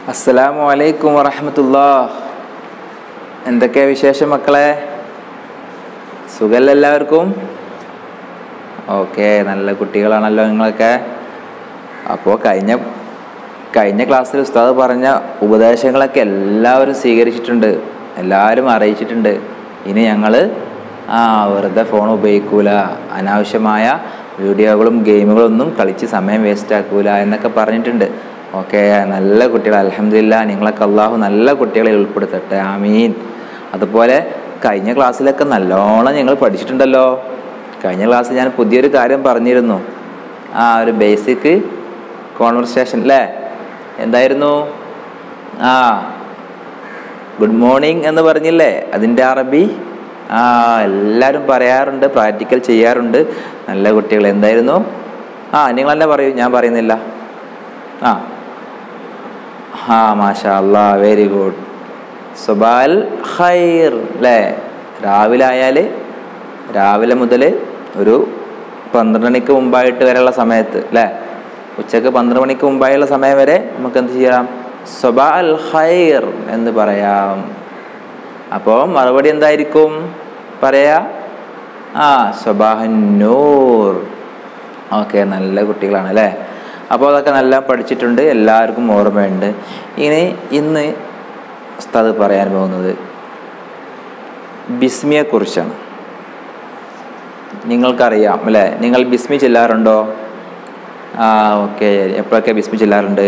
അസ്സലാമു അലൈക്കും വറഹമത്തുല്ലാ എന്തൊക്കെയാ വിശേഷം മക്കളെ സുഖല്ല എല്ലാവർക്കും ഓക്കെ നല്ല കുട്ടികളാണല്ലോ നിങ്ങളൊക്കെ അപ്പോൾ കഴിഞ്ഞ കഴിഞ്ഞ ക്ലാസ്സിൽ ഉസ്താദ് പറഞ്ഞ ഉപദേശങ്ങളൊക്കെ എല്ലാവരും സ്വീകരിച്ചിട്ടുണ്ട് എല്ലാവരും അറിയിച്ചിട്ടുണ്ട് ഇനി ഞങ്ങൾ ആ വെറുതെ ഫോൺ ഉപയോഗിക്കൂല അനാവശ്യമായ വീഡിയോകളും ഗെയിമുകളൊന്നും കളിച്ച് സമയം വേസ്റ്റ് ആക്കൂല എന്നൊക്കെ പറഞ്ഞിട്ടുണ്ട് ഓക്കെ നല്ല കുട്ടികൾ അലഹമില്ല നിങ്ങളൊക്കെ അള്ളാഹു നല്ല കുട്ടികളെ ഉൾപ്പെടുത്തട്ടെ ആമീൻ അതുപോലെ കഴിഞ്ഞ ക്ലാസ്സിലൊക്കെ നല്ലോണം ഞങ്ങൾ പഠിച്ചിട്ടുണ്ടല്ലോ കഴിഞ്ഞ ക്ലാസ്സിൽ ഞാൻ പുതിയൊരു കാര്യം പറഞ്ഞിരുന്നു ആ ഒരു ബേസിക് കോൺവെർസേഷൻ അല്ലേ എന്തായിരുന്നു ആ ഗുഡ് മോർണിംഗ് എന്ന് പറഞ്ഞില്ലേ അതിൻ്റെ അറബി ആ എല്ലാവരും പറയാറുണ്ട് പ്രാക്ടിക്കൽ ചെയ്യാറുണ്ട് നല്ല കുട്ടികൾ എന്തായിരുന്നു ആ നിങ്ങൾ തന്നെ പറയൂ ഞാൻ പറയുന്നില്ല ആ ആ മാഷാ അല്ലാ വെരി ഗുഡ് സുബാൽ ഖൈർ അല്ലേ രാവിലെ ആയാൽ രാവിലെ മുതൽ ഒരു പന്ത്രണ്ട് മണിക്ക് മുമ്പായിട്ട് വരെയുള്ള സമയത്ത് അല്ലേ ഉച്ചക്ക് പന്ത്രണ്ട് മണിക്ക് മുമ്പായുള്ള സമയം വരെ നമുക്ക് എന്ത് ചെയ്യാം സ്വബാൽ ഖൈർ എന്ന് പറയാം അപ്പോൾ മറുപടി എന്തായിരിക്കും പറയാ ആ സ്വബാഹന്നൂർ ഓക്കെ നല്ല കുട്ടികളാണ് അല്ലേ അപ്പോൾ അതൊക്കെ നല്ല പഠിച്ചിട്ടുണ്ട് എല്ലാവർക്കും ഓർമ്മയുണ്ട് ഇനി ഇന്ന് ഉസ്താദ് പറയാൻ പോകുന്നത് ബിസ്മിയെക്കുറിച്ചാണ് നിങ്ങൾക്കറിയാം അല്ലേ നിങ്ങൾ ബിസ്മി ചെല്ലാറുണ്ടോ ആ ഓക്കെ എപ്പോഴൊക്കെ ബിസ്മി ചെല്ലാറുണ്ട്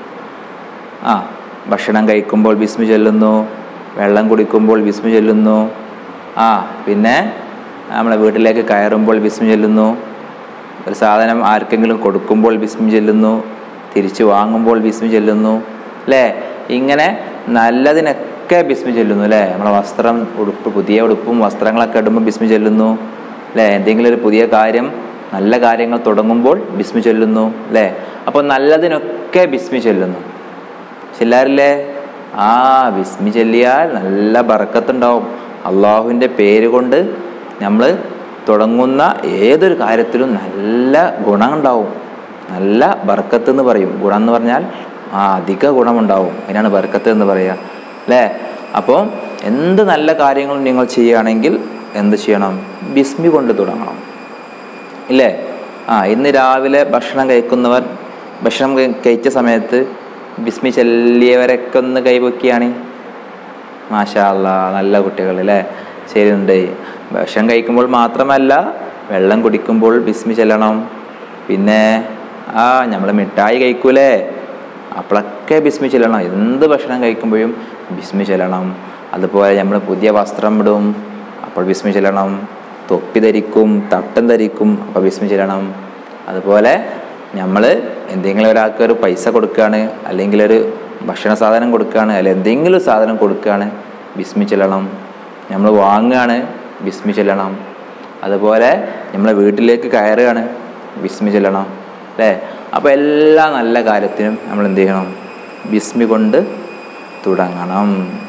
ആ ഭക്ഷണം കഴിക്കുമ്പോൾ ബിസ്മി ചൊല്ലുന്നു വെള്ളം കുടിക്കുമ്പോൾ ബിസ്മി ചൊല്ലുന്നു ആ പിന്നെ നമ്മളെ വീട്ടിലേക്ക് കയറുമ്പോൾ ബിസ്മി ചൊല്ലുന്നു ഒരു സാധനം ആർക്കെങ്കിലും കൊടുക്കുമ്പോൾ ബിസ്മി ചൊല്ലുന്നു തിരിച്ചു വാങ്ങുമ്പോൾ ബിസ്മി ചൊല്ലുന്നു അല്ലേ ഇങ്ങനെ നല്ലതിനൊക്കെ ബിസ്മി ചൊല്ലുന്നു അല്ലേ നമ്മളെ വസ്ത്രം ഉടുപ്പ് പുതിയ ഉടുപ്പും വസ്ത്രങ്ങളൊക്കെ ഇടുമ്പോൾ ബിസ്മി ചൊല്ലുന്നു അല്ലേ എന്തെങ്കിലും ഒരു പുതിയ കാര്യം നല്ല കാര്യങ്ങൾ തുടങ്ങുമ്പോൾ ബിസ്മി ചൊല്ലുന്നു അല്ലേ അപ്പോൾ നല്ലതിനൊക്കെ ബിസ്മി ചൊല്ലുന്നു ചെല്ലാറില്ലേ ആ ബിസ്മി ചൊല്ലിയാൽ നല്ല ബറക്കത്തുണ്ടാവും അള്ളാഹുവിൻ്റെ പേര് കൊണ്ട് നമ്മൾ തുടങ്ങുന്ന ഏതൊരു കാര്യത്തിലും നല്ല ഗുണമുണ്ടാവും നല്ല ബർക്കത്ത് എന്ന് പറയും ഗുണം എന്ന് പറഞ്ഞാൽ ആ അധിക ഗുണമുണ്ടാവും അതിനാണ് ബർക്കത്ത് എന്ന് പറയുക അല്ലേ അപ്പോൾ എന്ത് നല്ല കാര്യങ്ങളും നിങ്ങൾ ചെയ്യുകയാണെങ്കിൽ എന്ത് ചെയ്യണം ബിസ്മി കൊണ്ട് തുടങ്ങണം ഇല്ലേ ആ ഇന്ന് രാവിലെ ഭക്ഷണം കഴിക്കുന്നവർ ഭക്ഷണം കഴി- കഴിച്ച സമയത്ത് ബിസ്മി ചെല്ലിയവരൊക്കെ ഒന്ന് കൈപൊക്കിയാണ് മാഷാ അല്ലാ നല്ല കുട്ടികൾ അല്ലേ ശരിയുണ്ട് ഭക്ഷണം കഴിക്കുമ്പോൾ മാത്രമല്ല വെള്ളം കുടിക്കുമ്പോൾ ബിസ്മി ചെല്ലണം പിന്നെ ആ നമ്മൾ മിഠായി കഴിക്കൂലേ അപ്പോഴൊക്കെ ബിസ്മി ചെല്ലണം എന്ത് ഭക്ഷണം കഴിക്കുമ്പോഴും ബിസ്മി ചെല്ലണം അതുപോലെ നമ്മൾ പുതിയ വസ്ത്രം ഇടും അപ്പോൾ ബിസ്മി ചെല്ലണം തൊപ്പി ധരിക്കും തട്ടം ധരിക്കും അപ്പോൾ ബിസ്മി ചെല്ലണം അതുപോലെ നമ്മൾ എന്തെങ്കിലും ഒരാൾക്ക് ഒരു പൈസ കൊടുക്കുകയാണ് അല്ലെങ്കിൽ ഒരു ഭക്ഷണ സാധനം കൊടുക്കുകയാണ് അല്ലെങ്കിൽ എന്തെങ്കിലും ഒരു സാധനം കൊടുക്കുകയാണ് ബിസ്മി ചെല്ലണം നമ്മൾ വാങ്ങുകയാണ് ബിസ്മി ചെല്ലണം അതുപോലെ നമ്മളെ വീട്ടിലേക്ക് കയറുകയാണ് ബിസ്മി ചെല്ലണം അല്ലേ അപ്പോൾ എല്ലാ നല്ല കാര്യത്തിനും നമ്മൾ എന്ത് ചെയ്യണം ബിസ്മി കൊണ്ട് തുടങ്ങണം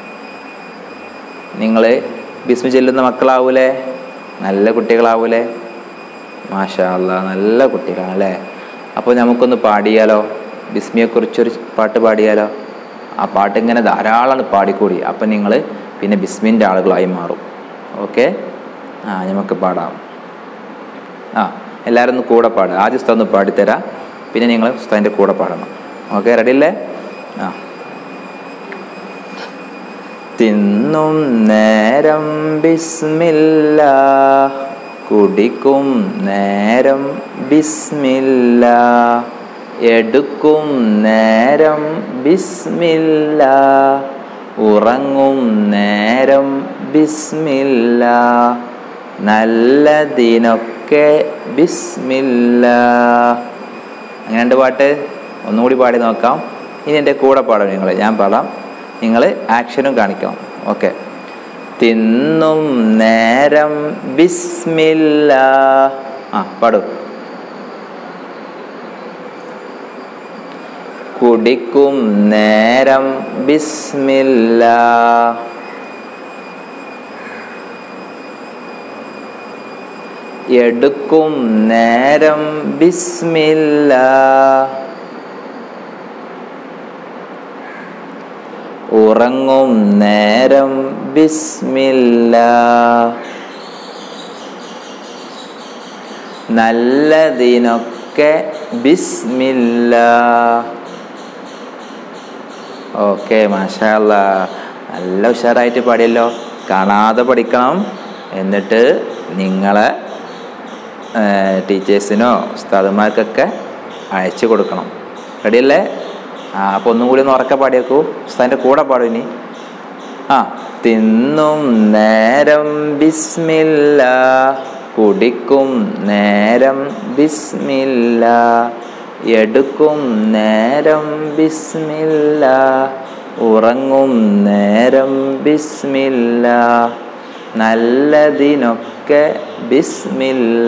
നിങ്ങൾ ബിസ്മി ചെല്ലുന്ന മക്കളാവൂലേ നല്ല കുട്ടികളാവൂലേ മാഷാ അല്ലാ നല്ല കുട്ടികളാണ് അല്ലേ അപ്പോൾ നമുക്കൊന്ന് പാടിയാലോ ബിസ്മിയെക്കുറിച്ചൊരു പാട്ട് പാടിയാലോ ആ പാട്ട് ഇങ്ങനെ ധാരാളം പാടിക്കൂടി അപ്പം നിങ്ങൾ പിന്നെ ബിസ്മിൻ്റെ ആളുകളായി മാറും ഓക്കെ ആ നമുക്ക് പാടാം ആ എല്ലാവരും ഒന്ന് കൂടെ പാടുക ആദ്യം ഉസ്താദ് ഒന്ന് പാടിത്തരാം പിന്നെ നിങ്ങൾ ഉസ്താദിൻ്റെ കൂടെ പാടണം ഓക്കെ റെഡി അല്ലേ ആ തിന്നും നേരം ബിസ്മില്ല കുടിക്കും നേരം ബിസ്മില്ല എടുക്കും നേരം ബിസ്മില്ല ഉറങ്ങും നേരം ബിസ്മില്ല നല്ലതിനൊക്കെ ബിസ്മില്ല അങ്ങനെയുണ്ട് പാട്ട് ഒന്നുകൂടി പാടി നോക്കാം ഇനി എൻ്റെ കൂടെ പാടാം നിങ്ങൾ ഞാൻ പാടാം നിങ്ങൾ ആക്ഷനും കാണിക്കണം ഓക്കെ തിന്നും നേരം ബിസ്മില്ല ആ പാടൂ കുടിക്കും നേരം ബിസ്മില്ല എടുക്കും നേരം ബിസ്മില്ല ഉറങ്ങും നേരം ബിസ്മില്ല നല്ലതിനൊക്കെ ബിസ്മില്ല ഓക്കെ മാഷാല്ല നല്ല ഉഷാറായിട്ട് പാടിയല്ലോ കാണാതെ പഠിക്കണം എന്നിട്ട് നിങ്ങളെ ടീച്ചേഴ്സിനോ ഉസ്താദന്മാർക്കൊക്കെ അയച്ചു കൊടുക്കണം റെഡിയല്ലേ ആ അപ്പോൾ ഒന്നും കൂടി ഒന്ന് ഉറക്കെ പാടിയേക്കൂ ഉസ്താദിൻ്റെ കൂടെ പാടും ഇനി ആ തിന്നും നേരം ബിസ്മില്ല കുടിക്കും നേരം ബിസ്മില്ല എടുക്കും നേരം ബിസ്മില്ല ഉറങ്ങും നേരം ബിസ്മില്ല നല്ലതിനൊക്കെ ബിസ്മില്ല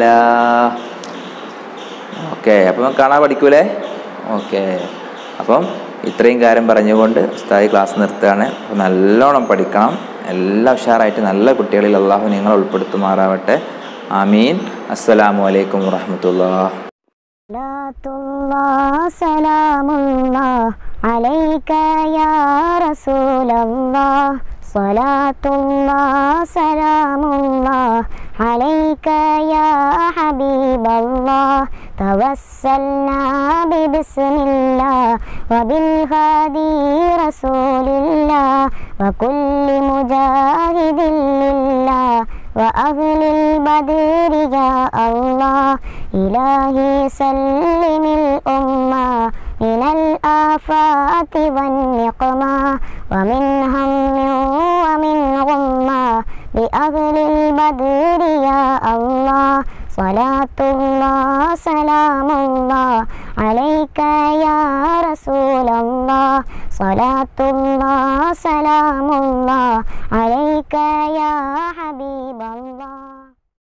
ഓക്കെ അപ്പം കാണാൻ പഠിക്കൂലേ ഓക്കെ അപ്പം ഇത്രയും കാര്യം പറഞ്ഞുകൊണ്ട് ഉസ്താദി ക്ലാസ് നിർത്തുകയാണ് അപ്പം നല്ലോണം പഠിക്കണം എല്ലാം ഉഷാറായിട്ട് നല്ല കുട്ടികളിൽ അള്ളാഹു നിങ്ങൾ ഉൾപ്പെടുത്തുമാറാവട്ടെ ആമീൻ അസ്സലാമു അലൈക്കും വറഹമത്തുള്ള صلاة الله سلام الله عليك يا رسول الله صلاة الله سلام الله عليك يا حبيب الله توسلنا ببسم الله وبالهادي رسول الله وكل مجاهد لله وأهل البدر يا الله إلهي سلم الأمة من الآفات والنقمة ومن هم ومن غمة بأهل البدر يا الله صلاة الله سلام الله عليك يا رسول الله صلاة الله سلام الله عليك يا حبيب الله